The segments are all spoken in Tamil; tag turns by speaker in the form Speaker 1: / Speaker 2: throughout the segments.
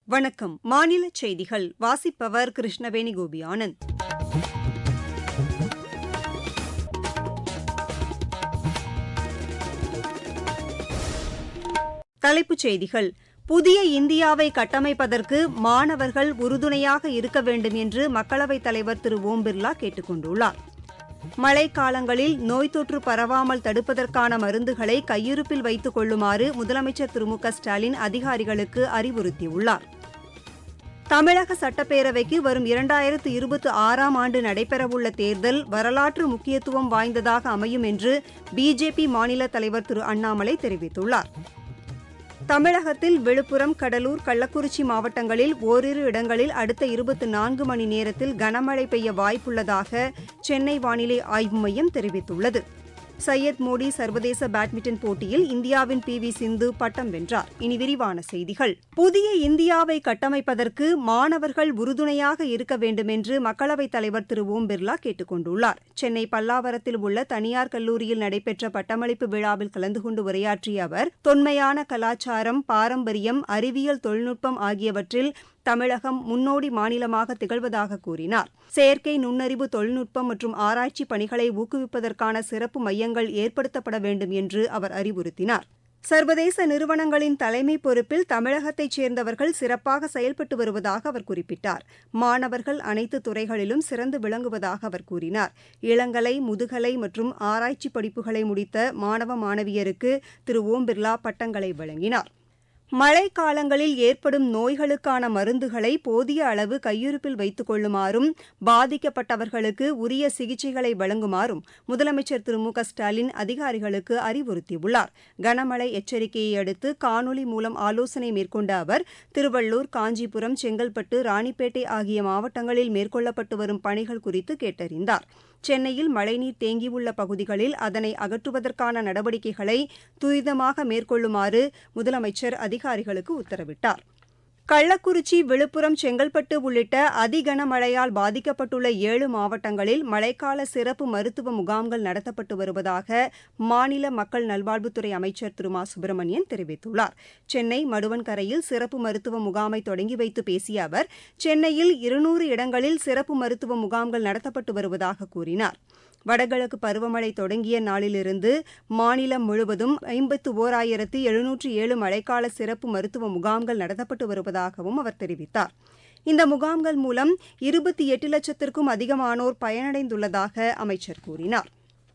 Speaker 1: வணக்கம் மாநில செய்திகள் வாசிப்பவர் கிருஷ்ணவேணி கோபி ஆனந்த் தலைப்புச் செய்திகள் புதிய இந்தியாவை கட்டமைப்பதற்கு மாணவர்கள் உறுதுணையாக இருக்க வேண்டும் என்று மக்களவைத் தலைவர் திரு ஓம் பிர்லா கேட்டுக் கொண்டுள்ளார் மழைக்காலங்களில் நோய் தொற்று பரவாமல் தடுப்பதற்கான மருந்துகளை கையிருப்பில் வைத்துக் கொள்ளுமாறு முதலமைச்சர் திரு மு க ஸ்டாலின் அதிகாரிகளுக்கு அறிவுறுத்தியுள்ளார் தமிழக சட்டப்பேரவைக்கு வரும் இரண்டாயிரத்து இருபத்தி ஆறாம் ஆண்டு நடைபெறவுள்ள தேர்தல் வரலாற்று முக்கியத்துவம் வாய்ந்ததாக அமையும் என்று பிஜேபி மாநில தலைவர் திரு அண்ணாமலை தெரிவித்துள்ளார் தமிழகத்தில் விழுப்புரம் கடலூர் கள்ளக்குறிச்சி மாவட்டங்களில் ஓரிரு இடங்களில் அடுத்த இருபத்தி நான்கு மணி நேரத்தில் கனமழை பெய்ய வாய்ப்புள்ளதாக சென்னை வானிலை ஆய்வு மையம் தெரிவித்துள்ளது சையத் மோடி சர்வதேச பேட்மிண்டன் போட்டியில் இந்தியாவின் பி வி சிந்து பட்டம் வென்றார் இனி விரிவான செய்திகள் புதிய இந்தியாவை கட்டமைப்பதற்கு மாணவர்கள் உறுதுணையாக இருக்க வேண்டுமென்று மக்களவைத் தலைவர் திரு ஓம் பிர்லா கேட்டுக் கொண்டுள்ளார் சென்னை பல்லாவரத்தில் உள்ள தனியார் கல்லூரியில் நடைபெற்ற பட்டமளிப்பு விழாவில் கலந்து கொண்டு உரையாற்றிய அவர் தொன்மையான கலாச்சாரம் பாரம்பரியம் அறிவியல் தொழில்நுட்பம் ஆகியவற்றில் தமிழகம் முன்னோடி மாநிலமாக திகழ்வதாக கூறினார் செயற்கை நுண்ணறிவு தொழில்நுட்பம் மற்றும் ஆராய்ச்சி பணிகளை ஊக்குவிப்பதற்கான சிறப்பு மையங்கள் ஏற்படுத்தப்பட வேண்டும் என்று அவர் அறிவுறுத்தினார் சர்வதேச நிறுவனங்களின் தலைமை பொறுப்பில் தமிழகத்தைச் சேர்ந்தவர்கள் சிறப்பாக செயல்பட்டு வருவதாக அவர் குறிப்பிட்டார் மாணவர்கள் அனைத்து துறைகளிலும் சிறந்து விளங்குவதாக அவர் கூறினார் இளங்கலை முதுகலை மற்றும் ஆராய்ச்சி படிப்புகளை முடித்த மாணவ மாணவியருக்கு திரு ஓம் பிர்லா பட்டங்களை வழங்கினார் மழைக்காலங்களில் ஏற்படும் நோய்களுக்கான மருந்துகளை போதிய அளவு கையிருப்பில் வைத்துக் கொள்ளுமாறும் பாதிக்கப்பட்டவர்களுக்கு உரிய சிகிச்சைகளை வழங்குமாறும் முதலமைச்சர் திரு மு க ஸ்டாலின் அதிகாரிகளுக்கு அறிவுறுத்தியுள்ளார் கனமழை எச்சரிக்கையை அடுத்து காணொலி மூலம் ஆலோசனை மேற்கொண்ட அவர் திருவள்ளூர் காஞ்சிபுரம் செங்கல்பட்டு ராணிப்பேட்டை ஆகிய மாவட்டங்களில் மேற்கொள்ளப்பட்டு வரும் பணிகள் குறித்து கேட்டறிந்தார் சென்னையில் மழைநீர் தேங்கியுள்ள பகுதிகளில் அதனை அகற்றுவதற்கான நடவடிக்கைகளை துரிதமாக மேற்கொள்ளுமாறு முதலமைச்சர் அதிகாரிகளுக்கு உத்தரவிட்டார் கள்ளக்குறிச்சி விழுப்புரம் செங்கல்பட்டு உள்ளிட்ட அதிகனமழையால் பாதிக்கப்பட்டுள்ள ஏழு மாவட்டங்களில் மழைக்கால சிறப்பு மருத்துவ முகாம்கள் நடத்தப்பட்டு வருவதாக மாநில மக்கள் நல்வாழ்வுத்துறை அமைச்சர் திரு மா சுப்பிரமணியன் தெரிவித்துள்ளார் சென்னை மடுவன்கரையில் சிறப்பு மருத்துவ முகாமை தொடங்கி வைத்து பேசிய அவர் சென்னையில் இருநூறு இடங்களில் சிறப்பு மருத்துவ முகாம்கள் நடத்தப்பட்டு வருவதாக கூறினார் வடகிழக்கு பருவமழை தொடங்கிய நாளிலிருந்து மாநிலம் முழுவதும் ஐம்பத்து ஓராயிரத்து எழுநூற்று ஏழு மழைக்கால சிறப்பு மருத்துவ முகாம்கள் நடத்தப்பட்டு வருவதாகவும் அவர் தெரிவித்தார் இந்த முகாம்கள் மூலம் இருபத்தி எட்டு லட்சத்திற்கும் அதிகமானோர் பயனடைந்துள்ளதாக அமைச்சர் கூறினார்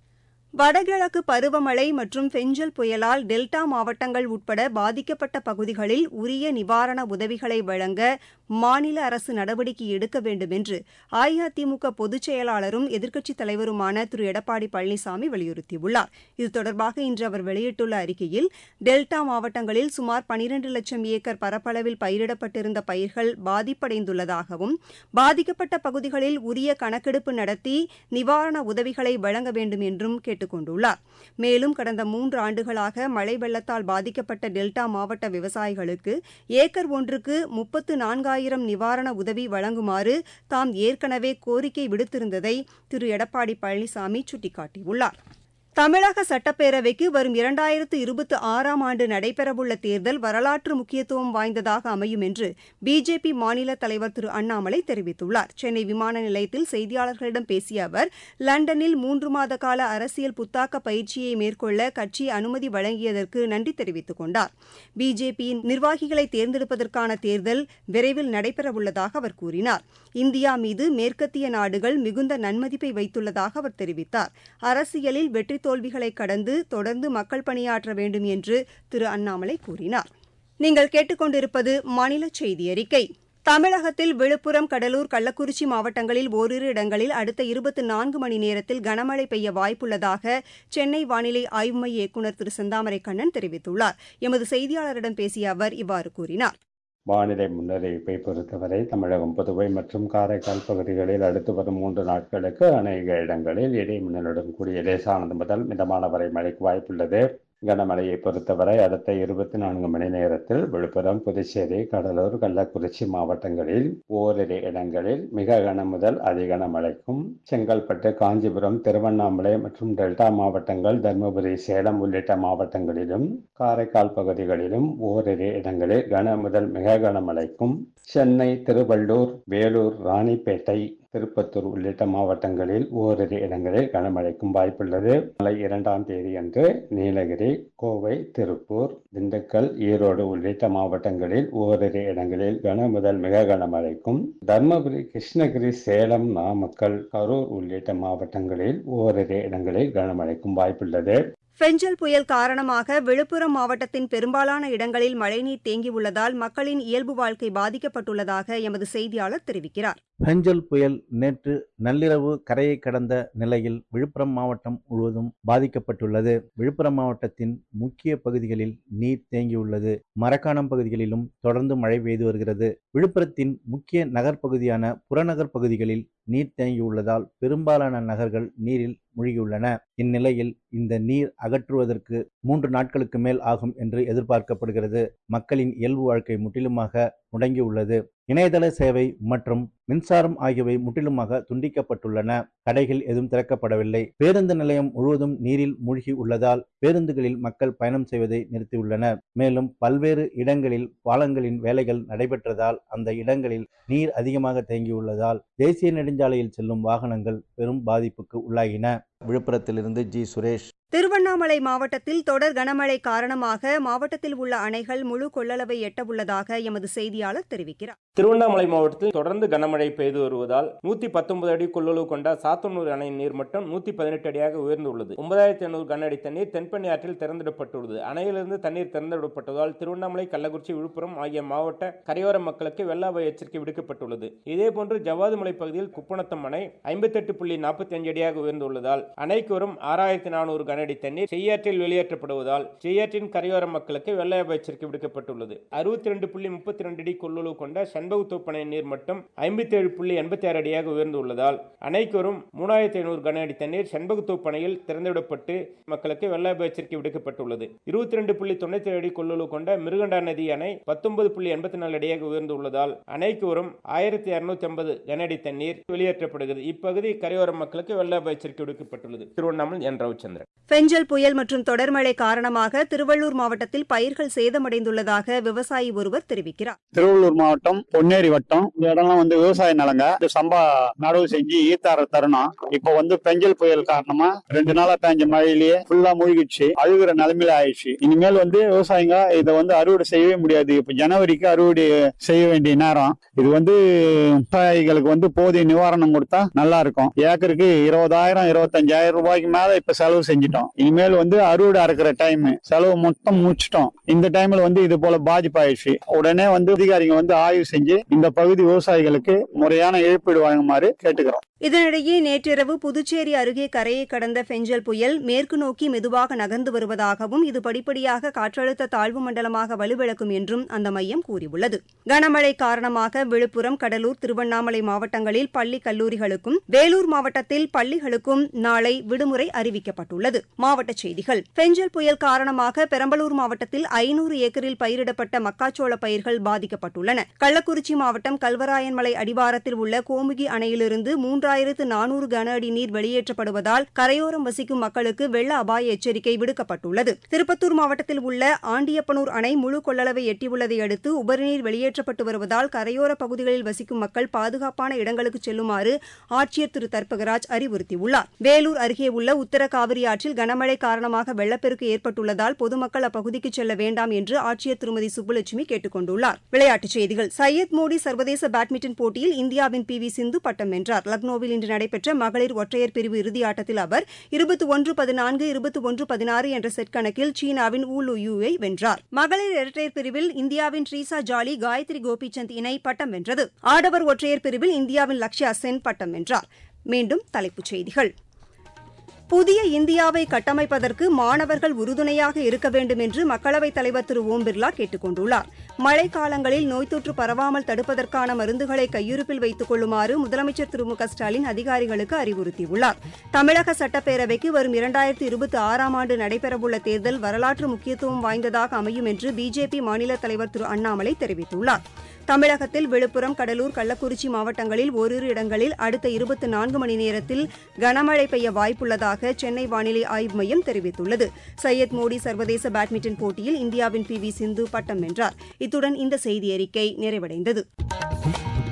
Speaker 1: வடகிழக்கு பருவமழை மற்றும் பெஞ்சல் புயலால் டெல்டா மாவட்டங்கள் உட்பட பாதிக்கப்பட்ட பகுதிகளில் உரிய நிவாரண உதவிகளை வழங்க மாநில அரசு நடவடிக்கை எடுக்க வேண்டும் என்று அஇஅதிமுக பொதுச் செயலாளரும் எதிர்க்கட்சித் தலைவருமான திரு எடப்பாடி பழனிசாமி வலியுறுத்தியுள்ளார் இது தொடர்பாக இன்று அவர் வெளியிட்டுள்ள அறிக்கையில் டெல்டா மாவட்டங்களில் சுமார் பனிரண்டு லட்சம் ஏக்கர் பரப்பளவில் பயிரிடப்பட்டிருந்த பயிர்கள் பாதிப்படைந்துள்ளதாகவும் பாதிக்கப்பட்ட பகுதிகளில் உரிய கணக்கெடுப்பு நடத்தி நிவாரண உதவிகளை வழங்க வேண்டும் என்றும் கேட்டுக் கொண்டுள்ளார் மேலும் கடந்த மூன்று ஆண்டுகளாக மழை வெள்ளத்தால் பாதிக்கப்பட்ட டெல்டா மாவட்ட விவசாயிகளுக்கு ஏக்கர் ஒன்றுக்கு முப்பத்து நான்காயிரம் நிவாரண உதவி வழங்குமாறு தாம் ஏற்கனவே கோரிக்கை விடுத்திருந்ததை திரு எடப்பாடி பழனிசாமி சுட்டிக்காட்டியுள்ளார் தமிழக சட்டப்பேரவைக்கு வரும் இரண்டாயிரத்து இருபத்தி ஆறாம் ஆண்டு நடைபெறவுள்ள தேர்தல் வரலாற்று முக்கியத்துவம் வாய்ந்ததாக அமையும் என்று பிஜேபி மாநில தலைவர் திரு அண்ணாமலை தெரிவித்துள்ளார் சென்னை விமான நிலையத்தில் செய்தியாளர்களிடம் பேசிய அவர் லண்டனில் மூன்று மாத கால அரசியல் புத்தாக்க பயிற்சியை மேற்கொள்ள கட்சி அனுமதி வழங்கியதற்கு நன்றி தெரிவித்துக் கொண்டார் பிஜேபியின் நிர்வாகிகளை தேர்ந்தெடுப்பதற்கான தேர்தல் விரைவில் நடைபெறவுள்ளதாக அவர் கூறினார் இந்தியா மீது மேற்கத்திய நாடுகள் மிகுந்த நன்மதிப்பை வைத்துள்ளதாக அவர் தெரிவித்தார் அரசியலில் வெற்றி தோல்விகளை கடந்து தொடர்ந்து மக்கள் பணியாற்ற வேண்டும் என்று திரு அண்ணாமலை கூறினார் நீங்கள் கேட்டுக்கொண்டிருப்பது மாநில செய்தி அறிக்கை தமிழகத்தில் விழுப்புரம் கடலூர் கள்ளக்குறிச்சி மாவட்டங்களில் ஓரிரு இடங்களில் அடுத்த இருபத்தி நான்கு மணி நேரத்தில் கனமழை பெய்ய வாய்ப்புள்ளதாக சென்னை வானிலை ஆய்வு மைய இயக்குநர் திரு செந்தாமரை கண்ணன் தெரிவித்துள்ளார் எமது செய்தியாளரிடம் பேசிய அவர் இவ்வாறு கூறினார்
Speaker 2: வானிலை முன்னறிவிப்பை பொறுத்தவரை தமிழகம் புதுவை மற்றும் காரைக்கால் பகுதிகளில் அடுத்து வரும் மூன்று நாட்களுக்கு அநேக இடங்களில் இடி மின்னலுடன் கூடிய லேசானது முதல் மிதமான வரை மழைக்கு வாய்ப்புள்ளது கனமழையை பொறுத்தவரை அடுத்த இருபத்தி நான்கு மணி நேரத்தில் விழுப்புரம் புதுச்சேரி கடலூர் கள்ளக்குறிச்சி மாவட்டங்களில் ஓரிரு இடங்களில் மிக கன முதல் அதிகன மழைக்கும் செங்கல்பட்டு காஞ்சிபுரம் திருவண்ணாமலை மற்றும் டெல்டா மாவட்டங்கள் தருமபுரி சேலம் உள்ளிட்ட மாவட்டங்களிலும் காரைக்கால் பகுதிகளிலும் ஓரிரு இடங்களில் கன முதல் மிக கனமழைக்கும் சென்னை திருவள்ளூர் வேலூர் ராணிப்பேட்டை திருப்பத்தூர் உள்ளிட்ட மாவட்டங்களில் ஓரிரு இடங்களில் கனமழைக்கும் வாய்ப்புள்ளது நாளை இரண்டாம் தேதி அன்று நீலகிரி கோவை திருப்பூர் திண்டுக்கல் ஈரோடு உள்ளிட்ட மாவட்டங்களில் ஓரிரு இடங்களில் கன முதல் மிக கனமழைக்கும் தர்மபுரி கிருஷ்ணகிரி சேலம் நாமக்கல் கரூர் உள்ளிட்ட மாவட்டங்களில் ஓரிரு இடங்களில் கனமழைக்கும் வாய்ப்புள்ளது
Speaker 1: பெஞ்சல் புயல் காரணமாக விழுப்புரம் மாவட்டத்தின் பெரும்பாலான இடங்களில் மழைநீர் தேங்கியுள்ளதால் மக்களின் இயல்பு வாழ்க்கை பாதிக்கப்பட்டுள்ளதாக எமது செய்தியாளர் தெரிவிக்கிறார்
Speaker 3: பெஞ்சல் புயல் நேற்று நள்ளிரவு கரையை கடந்த நிலையில் விழுப்புரம் மாவட்டம் முழுவதும் பாதிக்கப்பட்டுள்ளது விழுப்புரம் மாவட்டத்தின் முக்கிய பகுதிகளில் நீர் தேங்கியுள்ளது மரக்காணம் பகுதிகளிலும் தொடர்ந்து மழை பெய்து வருகிறது விழுப்புரத்தின் முக்கிய நகர்ப்பகுதியான புறநகர் பகுதிகளில் நீர் தேங்கியுள்ளதால் பெரும்பாலான நகர்கள் நீரில் மூழ்கியுள்ளன இந்நிலையில் இந்த நீர் அகற்றுவதற்கு மூன்று நாட்களுக்கு மேல் ஆகும் என்று எதிர்பார்க்கப்படுகிறது மக்களின் இயல்பு வாழ்க்கை முற்றிலுமாக முடங்கியுள்ளது இணையதள சேவை மற்றும் மின்சாரம் ஆகியவை முற்றிலுமாக துண்டிக்கப்பட்டுள்ளன கடைகள் எதுவும் திறக்கப்படவில்லை பேருந்து நிலையம் முழுவதும் நீரில் மூழ்கி உள்ளதால் பேருந்துகளில் மக்கள் பயணம் செய்வதை நிறுத்தியுள்ளனர் மேலும் பல்வேறு இடங்களில் பாலங்களின் வேலைகள் நடைபெற்றதால் அந்த இடங்களில் நீர் அதிகமாக தேங்கியுள்ளதால் தேசிய நெடுஞ்சாலையில் செல்லும் வாகனங்கள் பெரும் பாதிப்புக்கு உள்ளாகின விழுப்புரத்திலிருந்து ஜி சுரேஷ்
Speaker 1: திருவண்ணாமலை மாவட்டத்தில் தொடர் கனமழை காரணமாக மாவட்டத்தில் உள்ள அணைகள் முழு கொள்ளளவை எட்டவுள்ளதாக எமது செய்தியாளர் தெரிவிக்கிறார்
Speaker 4: திருவண்ணாமலை மாவட்டத்தில் தொடர்ந்து கனமழை பெய்து வருவதால் நூத்தி பத்தொன்பது அடி கொள்ளளவு கொண்ட சாத்தனூர் அணையின் நீர்மட்டம் நூத்தி பதினெட்டு அடியாக உயர்ந்துள்ளது ஒன்பதாயிரத்தி ஐநூறு கன அடி தண்ணீர் தென்பண்ணி ஆற்றில் திறந்துவிடப்பட்டுள்ளது அணையிலிருந்து தண்ணீர் திறந்துவிடப்பட்டதால் திருவண்ணாமலை கள்ளக்குறிச்சி விழுப்புரம் ஆகிய மாவட்ட கரையோர மக்களுக்கு வெள்ள அபாய எச்சரிக்கை விடுக்கப்பட்டுள்ளது இதேபோன்று ஜவ்வாது மலை பகுதியில் குப்பணத்தம் அணை ஐம்பத்தெட்டு புள்ளி நாற்பத்தி அஞ்சு அடியாக உயர்ந்துள்ளதால் அணைக்கு வரும் ஆறாயிரத்தி நானூறு கனஅடி தண்ணீர் செய்யாற்றில் வெளியேற்றப்படுவதால் செய்யாற்றின் கரையோர மக்களுக்கு வெள்ள அபாய எச்சரிக்கை விடுக்கப்பட்டுள்ளது அறுபத்தி ரெண்டு புள்ளி முப்பத்தி ரெண்டு அடி கொள்ளளவு கொண்ட சண்பகு தோப்பனை நீர் மட்டம் ஐம்பத்தி ஏழு புள்ளி எண்பத்தி ஆறு அடியாக உயர்ந்துள்ளதால் அணைக்கு வரும் மூணாயிரத்தி ஐநூறு கன அடி தண்ணீர் செண்பகு தோப்பணையில் திறந்துவிடப்பட்டு மக்களுக்கு வெள்ள அபாய எச்சரிக்கை விடுக்கப்பட்டுள்ளது இருபத்தி ரெண்டு புள்ளி தொண்ணூத்தி அடி கொள்ளளவு கொண்ட மிருகண்டா நதி அணை பத்தொன்பது புள்ளி எண்பத்தி நாலு அடியாக உயர்ந்துள்ளதால் அணைக்கு வரும் ஆயிரத்தி இருநூத்தி ஐம்பது கன அடி தண்ணீர் வெளியேற்றப்படுகிறது இப்பகுதி கரையோர மக்களுக்கு வெள்ள அபாய எச்சரிக்கை விடுக்கப்பட்டுள்ளது திருவண்ணாமலை என் ரவிச்சந்திரன்
Speaker 1: பெஞ்சல் புயல் மற்றும் தொடர்மழை காரணமாக திருவள்ளூர் மாவட்டத்தில் பயிர்கள் சேதமடைந்துள்ளதாக விவசாயி ஒருவர் தெரிவிக்கிறார்
Speaker 5: திருவள்ளூர் மாவட்டம் பொன்னேரி வட்டம் இந்த இடம்லாம் வந்து விவசாய நிலங்க இது சம்பா நடவு செஞ்சு ஈத்தார தருணம் இப்போ வந்து பெஞ்சல் புயல் காரணமா ரெண்டு நாளா பெஞ்ச மழையிலேயே ஃபுல்லா மூழ்கிடுச்சு அழுகுற நிலைமையில ஆயிடுச்சு இனிமேல் வந்து விவசாயிங்க இதை வந்து அறுவடை செய்யவே முடியாது இப்ப ஜனவரிக்கு அறுவடை செய்ய வேண்டிய நேரம் இது வந்து விவசாயிகளுக்கு வந்து போதிய நிவாரணம் கொடுத்தா நல்லா இருக்கும் ஏக்கருக்கு இருபதாயிரம் இருபத்தஞ்சாயிரம் ரூபாய்க்கு மேல இப்ப செலவு செஞ்சுட்டோம் இனிமேல் வந்து அறுவடை அறுக்கிற டைம் செலவு மொத்தம் முடிச்சிட்டோம் இந்த டைம்ல வந்து இது போல பாதிப்பாயிடுச்சு உடனே வந்து அதிகாரிங்க வந்து ஆய்வு செஞ்சு இந்த பகுதி விவசாயிகளுக்கு முறையான இழப்பீடு வழங்குமாறு கேட்டுக்கிறோம்
Speaker 1: இதனிடையே நேற்றிரவு புதுச்சேரி அருகே கரையை கடந்த பெஞ்சல் புயல் மேற்கு நோக்கி மெதுவாக நகர்ந்து வருவதாகவும் இது படிப்படியாக காற்றழுத்த தாழ்வு மண்டலமாக வலுவிழக்கும் என்றும் அந்த மையம் கூறியுள்ளது கனமழை காரணமாக விழுப்புரம் கடலூர் திருவண்ணாமலை மாவட்டங்களில் பள்ளி கல்லூரிகளுக்கும் வேலூர் மாவட்டத்தில் பள்ளிகளுக்கும் நாளை விடுமுறை அறிவிக்கப்பட்டுள்ளது மாவட்டச் செய்திகள் பெஞ்சல் புயல் காரணமாக பெரம்பலூர் மாவட்டத்தில் ஐநூறு ஏக்கரில் பயிரிடப்பட்ட மக்காச்சோள பயிர்கள் பாதிக்கப்பட்டுள்ளன கள்ளக்குறிச்சி மாவட்டம் கல்வராயன்மலை அடிவாரத்தில் உள்ள கோமுகி அணையிலிருந்து மூன்று மூன்றாயிரத்து நானூறு கன அடி நீர் வெளியேற்றப்படுவதால் கரையோரம் வசிக்கும் மக்களுக்கு வெள்ள அபாய எச்சரிக்கை விடுக்கப்பட்டுள்ளது திருப்பத்தூர் மாவட்டத்தில் உள்ள ஆண்டியப்பனூர் அணை முழு கொள்ளளவை எட்டியுள்ளதை அடுத்து உபரிநீர் வெளியேற்றப்பட்டு வருவதால் கரையோர பகுதிகளில் வசிக்கும் மக்கள் பாதுகாப்பான இடங்களுக்கு செல்லுமாறு ஆட்சியர் திரு தர்பகராஜ் அறிவுறுத்தியுள்ளார் வேலூர் அருகே உள்ள உத்தர காவிரி ஆற்றில் கனமழை காரணமாக வெள்ளப்பெருக்கு ஏற்பட்டுள்ளதால் பொதுமக்கள் அப்பகுதிக்கு செல்ல வேண்டாம் என்று ஆட்சியர் திருமதி சுப்புலட்சுமி கேட்டுக் கொண்டுள்ளார் விளையாட்டுச் செய்திகள் சையத் மோடி சர்வதேச பேட்மிண்டன் போட்டியில் இந்தியாவின் பி வி சிந்து பட்டம் வென்றார் லக்னோ லக்னோவில் இன்று நடைபெற்ற மகளிர் ஒற்றையர் பிரிவு இறுதியாட்டத்தில் அவர் இருபத்தி ஒன்று பதினான்கு இருபத்தி ஒன்று பதினாறு என்ற செட் கணக்கில் சீனாவின் ஊ லு யூவை வென்றார் மகளிர் இரட்டையர் பிரிவில் இந்தியாவின் ட்ரீசா ஜாலி காயத்ரி கோபிச்சந்த் இணை பட்டம் வென்றது ஆடவர் ஒற்றையர் பிரிவில் இந்தியாவின் லக்ஷ்யா சென் பட்டம் வென்றார் மீண்டும் தலைப்புச் செய்திகள் புதிய இந்தியாவை கட்டமைப்பதற்கு மாணவர்கள் உறுதுணையாக இருக்க வேண்டும் என்று மக்களவைத் தலைவர் திரு ஓம் பிர்லா கேட்டுக் கொண்டுள்ளார் மழைக்காலங்களில் நோய் தொற்று பரவாமல் தடுப்பதற்கான மருந்துகளை கையிருப்பில் வைத்துக் கொள்ளுமாறு முதலமைச்சர் திரு மு க ஸ்டாலின் அதிகாரிகளுக்கு அறிவுறுத்தியுள்ளார் தமிழக சட்டப்பேரவைக்கு வரும் இரண்டாயிரத்தி இருபத்தி ஆறாம் ஆண்டு நடைபெறவுள்ள தேர்தல் வரலாற்று முக்கியத்துவம் வாய்ந்ததாக அமையும் என்று பிஜேபி மாநில தலைவர் திரு அண்ணாமலை தெரிவித்துள்ளார் தமிழகத்தில் விழுப்புரம் கடலூர் கள்ளக்குறிச்சி மாவட்டங்களில் ஓரிரு இடங்களில் அடுத்த இருபத்தி நான்கு மணி நேரத்தில் கனமழை பெய்ய வாய்ப்புள்ளதாக சென்னை வானிலை ஆய்வு மையம் தெரிவித்துள்ளது சையத் மோடி சர்வதேச பேட்மிண்டன் போட்டியில் இந்தியாவின் பி வி சிந்து பட்டம் வென்றார் இத்துடன் இந்த செய்தி அறிக்கை நிறைவடைந்தது